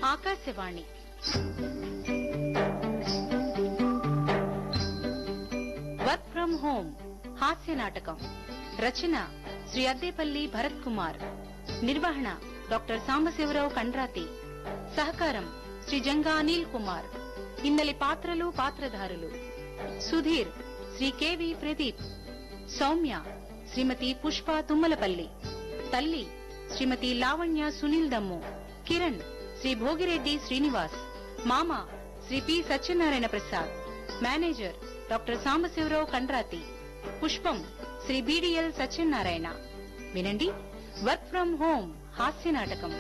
Akashvani work from home హాస్య నాటకం రచన శ్రీ అద్దేపల్లి భరత్ కుమార్ నిర్వహణ డాక్టర్ సాంబశివరావు కండ్రాతి సహకారం శ్రీ జంగా అనిల్ కుమార్ ఇందలి పాత్రలు పాత్రధారులు సుధీర్ శ్రీ కెవి ప్రదీప్ సౌమ్య శ్రీమతి పుష్ప తుమ్మలపల్లి తల్లి శ్రీమతి లావణ్య సునీల్ దమ్ము కిరణ్ శ్రీ భోగిరెడ్డి శ్రీనివాస్ మామ Sri P Satyanarayana Prasad manager doctor Sambasivarao Kandrathi Pushpam Sri BDL Satyanarayana వినండి వర్క్ ఫ్రం హోమ్ హాస్య నాటకం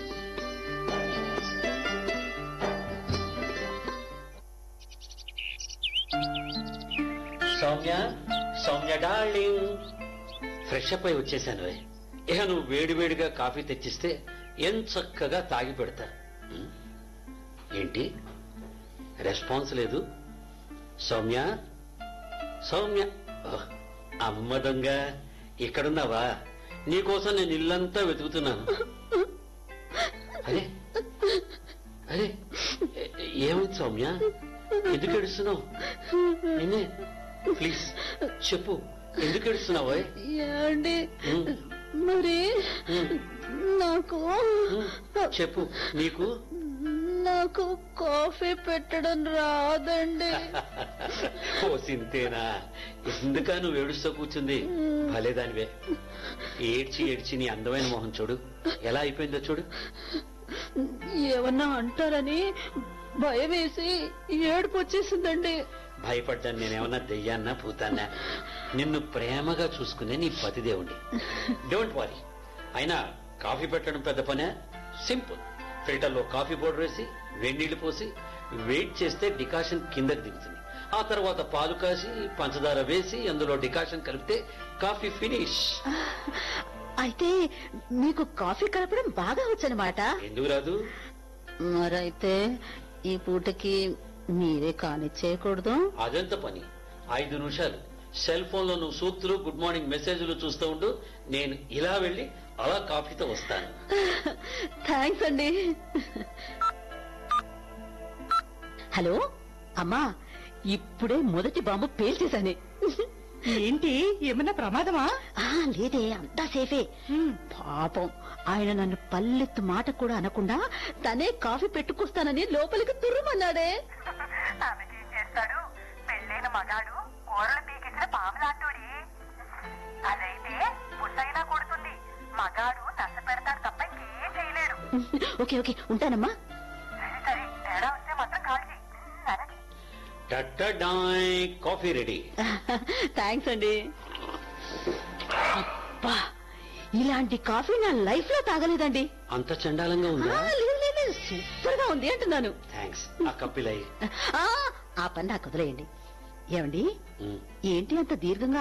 Soumya Soumya darling fresh up అయి వచ్చేసాను రే. ఇక నువ్వు వేడివేడిగా కాఫీ తెచ్చిస్తే ఏం చక్కగా తాగి పెడతా ఉం? ఏంటి రెస్పాన్స్ లేదు సౌమ్య సౌమ్య ఓహ్, అమ్మ దొంగ ఇక్కడున్నావా నీకోసం నేను ఇల్లంతా వెతుకుతున్నాను అరే అరే ఏ- ఏమైంది సౌమ్య ఎందుకు ఏడుస్తున్నావు నిన్నే ప్లీజ్ చెప్పు ఎందుకు ఏడుస్తున్నావు ఓయ్? ఏమండి ఉమ్, మరి ఉమ్, నాకు ఉమ్, చెప్పు నీకు నాకు కాఫీ పెట్టడం రాదండి ఓ సింతేనా ఎందుక నువ్వు ఏడుస్తూ కూర్చుంది భలేదానివే ఏడ్చి ఏడ్చి నీ అందమైన మొహం చూడు ఎలా అయిపోయిందో చూడు ఏమన్నా అంటారని భయం వేసి ఏడుపు వచ్చేసిందండి భయపడ్డాను నేనేమన్నా దెయ్యాన్నా పూతాన్నా నిన్ను ప్రేమగా చూసుకునే నీ పతిదేవుణ్ణి డోంట్ వరీ అయినా కాఫీ పెట్టడం పెద్ద పనే సింపుల్ ఫిల్టర్లో కాఫీ పౌడర్ వేసి వేడినీళ్లు పోసి వెయిట్ చేస్తే డికాషన్ కిందకి దిగుతుంది ఆ తర్వాత పాలు కాసి పంచదార వేసి అందులో డికాషన్ కలిపితే కాఫీ ఫినిష్ అయితే మీకు కాఫీ కలపడం బాగా వచ్చనమాట ఎందుకు రాదు మరైతే ఈ పూటకి మీరే కానిచ్చేయకూడదు అదెంత పని ఐదు నిమిషాలు సెల్ ఫోన్ లో నువ్వు సూక్తులు గుడ్ మార్నింగ్ మెసేజ్లు చూస్తూ ఉండు నేను ఇలా వెళ్ళి అలా కాఫీతో వస్తాను థ్యాంక్స్ అండి హలో అమ్మా ఇప్పుడే మొదటి బాంబు పేల్చేశానే ఏంటి ఏమన్నా ప్రమాదమా ఆ, లేదే అంతా సేఫే పాపం ఆయన నన్ను పల్లెత్తు మాట కూడా అనకుండా తనే కాఫీ పెట్టుకొస్తానని లోపలికి తుర్రుమన్నాడే ఆమెకేం చేస్తాడు పెళ్ళైన మగాడు కూరలు పీకించిన పాములాంటోడి అదైతే బుల్లైనా కొడుతుంది మగాడు నచ్చ పెడతాడు తప్ప ఇంకేం చేయలేడు ఓకే ఓకే ఉంటానమ్మా సరే సరే తేడా వస్తే మాత్రం కాల్ చేయి అలాగే టట్టడాయ్ కాఫీ రెడీ థ్యాంక్స్ అండి అబ్బా ఇలాంటి కాఫీ నా లైఫ్ లో తాగలేదండి అంత చండాలంగా ఆ, ఉందా లేదు లేదు, లేదు సూపర్ గా ఉంది అంటున్నాను థ్యాంక్స్ ఆ కప్పిలై ఆ, ఆ పని నాకు వదిలేయండి ఏమండి ఏంటి అంత దీర్ఘంగా